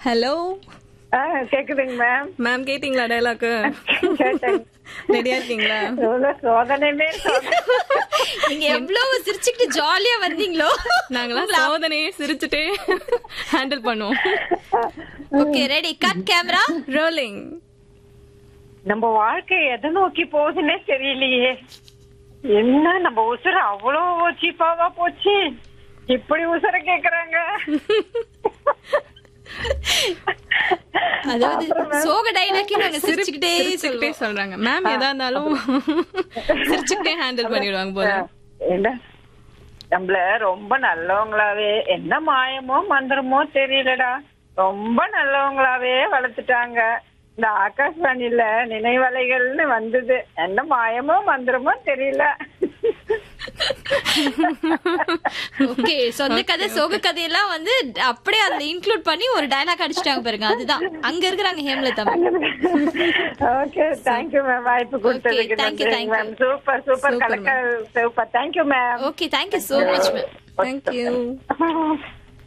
Hello ஆ கேக்குதுங்க ma'am ma'am கேட்டிங்களா dialogue கேட்டேன் ரெடியா இருக்கீங்களா எவ்வளவு சோதனையுமே சோதனை. நீங்க எவ்வளவு சிரிச்சுக்கிட்டு ஜாலியா வந்தீங்களோ நாங்களாம் சோதனையே சிரிச்சுட்டே ஹேண்டில் பண்ணுவோம் okay ready cut camera rolling நம்ம வாழ்க்கை எதை நோக்கி போகுதுன்னே தெரியலையே என்ன நம்ம உசுர அவ்வளவு சீப்பாவா போச்சு இப்படி உசுர கேக்குறாங்க அதாவது சோக டைலாக்கி நாங்க சிரிச்சுக்கிட்டே சிரிச்சுக்கிட்டே சொல்லுவோம் சொல்றாங்க மேம் எதா இருந்தாலும் சிரிச்சுக்கிட்டே ஹேண்டில் பண்ணிடுவாங்க போல என்ன நம்மள ரொம்ப நல்லவங்களாவே என்ன மாயமோ மந்திரமோ தெரியலடா ரொம்ப நல்லவங்களாவே வளர்த்துட்டாங்க இந்த ஆகாஷ்வாணில நினைவலைகள்னு வந்தது என்ன மாயமோ மந்திரமோ தெரியல ஓகே சொந்த கதை சோக கதையெல்லாம் வந்து அப்படியே அதுல இன்க்ளூட் பண்ணி ஒரு டைலாக் அடிச்சிட்டாங்க பாருங்க அதுதான் அங்க இருக்கிறாங்க ஹேம்லதா ஓகே தேங்க்யூ மேம் வாய்ப்பு கொடுத்ததுக்கு thank you, நன்றி thank you. Ma'am super super Super, கலக்க super thank you ma'am okay thank you so much ma'am thank you